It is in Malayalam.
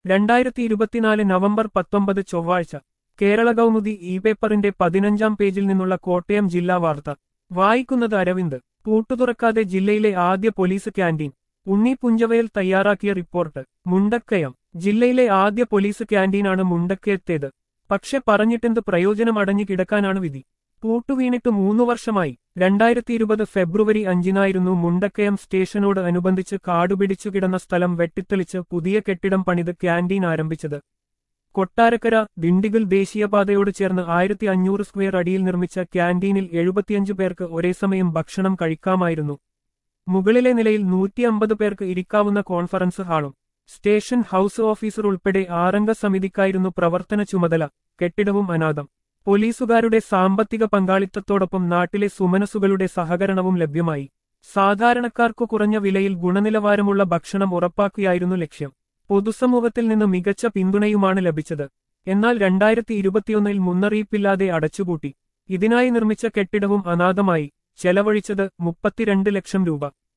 രണ്ടായിരത്തി ഇരുപത്തിനാല് നവംബർ പത്തൊമ്പത് ചൊവ്വാഴ്ച കേരള കൗമുദി ഇ പേപ്പറിന്റെ പതിനഞ്ചാം പേജിൽ നിന്നുള്ള കോട്ടയം ജില്ലാ വാർത്ത വായിക്കുന്നത് അരവിന്ദ് പൂട്ടുതുറക്കാതെ ജില്ലയിലെ ആദ്യ പോലീസ് ക്യാന്റീൻ ഉണ്ണി പുഞ്ചവയൽ തയ്യാറാക്കിയ റിപ്പോർട്ട് മുണ്ടക്കയം ജില്ലയിലെ ആദ്യ പോലീസ് ക്യാന്റീനാണ് മുണ്ടക്കയത്തേത് പക്ഷെ പറഞ്ഞിട്ടെന്ത് പ്രയോജനം അടഞ്ഞു കിടക്കാനാണ് വിധി പൂട്ടുവീണിട്ട് മൂന്നു വർഷമായി രണ്ടായിരത്തി ഇരുപത് ഫെബ്രുവരി അഞ്ചിനായിരുന്നു മുണ്ടക്കയം സ്റ്റേഷനോട് അനുബന്ധിച്ച് കാടുപിടിച്ചു കിടന്ന സ്ഥലം വെട്ടിത്തെളിച്ച് പുതിയ കെട്ടിടം പണിത് ക്യാന്റീൻ ആരംഭിച്ചത് കൊട്ടാരക്കര ദിണ്ടിഗൽ ദേശീയപാതയോട് ചേർന്ന് ആയിരത്തി അഞ്ഞൂറ് സ്ക്വയർ അടിയിൽ നിർമ്മിച്ച ക്യാന്റീനിൽ എഴുപത്തിയഞ്ചു പേർക്ക് ഒരേ സമയം ഭക്ഷണം കഴിക്കാമായിരുന്നു മുകളിലെ നിലയിൽ നൂറ്റി അമ്പത് പേർക്ക് ഇരിക്കാവുന്ന കോൺഫറൻസ് ഹാളും സ്റ്റേഷൻ ഹൌസ് ഓഫീസർ ഉൾപ്പെടെ ആറംഗ സമിതിക്കായിരുന്നു പ്രവർത്തന ചുമതല കെട്ടിടവും അനാഥം പോലീസുകാരുടെ സാമ്പത്തിക പങ്കാളിത്തത്തോടൊപ്പം നാട്ടിലെ സുമനസുകളുടെ സഹകരണവും ലഭ്യമായി സാധാരണക്കാർക്കു കുറഞ്ഞ വിലയിൽ ഗുണനിലവാരമുള്ള ഭക്ഷണം ഉറപ്പാക്കുകയായിരുന്നു ലക്ഷ്യം പൊതുസമൂഹത്തിൽ നിന്ന് മികച്ച പിന്തുണയുമാണ് ലഭിച്ചത് എന്നാൽ രണ്ടായിരത്തി ഇരുപത്തിയൊന്നിൽ മുന്നറിയിപ്പില്ലാതെ അടച്ചുപൂട്ടി ഇതിനായി നിർമ്മിച്ച കെട്ടിടവും അനാഥമായി ചെലവഴിച്ചത് മുപ്പത്തിരണ്ട് ലക്ഷം രൂപ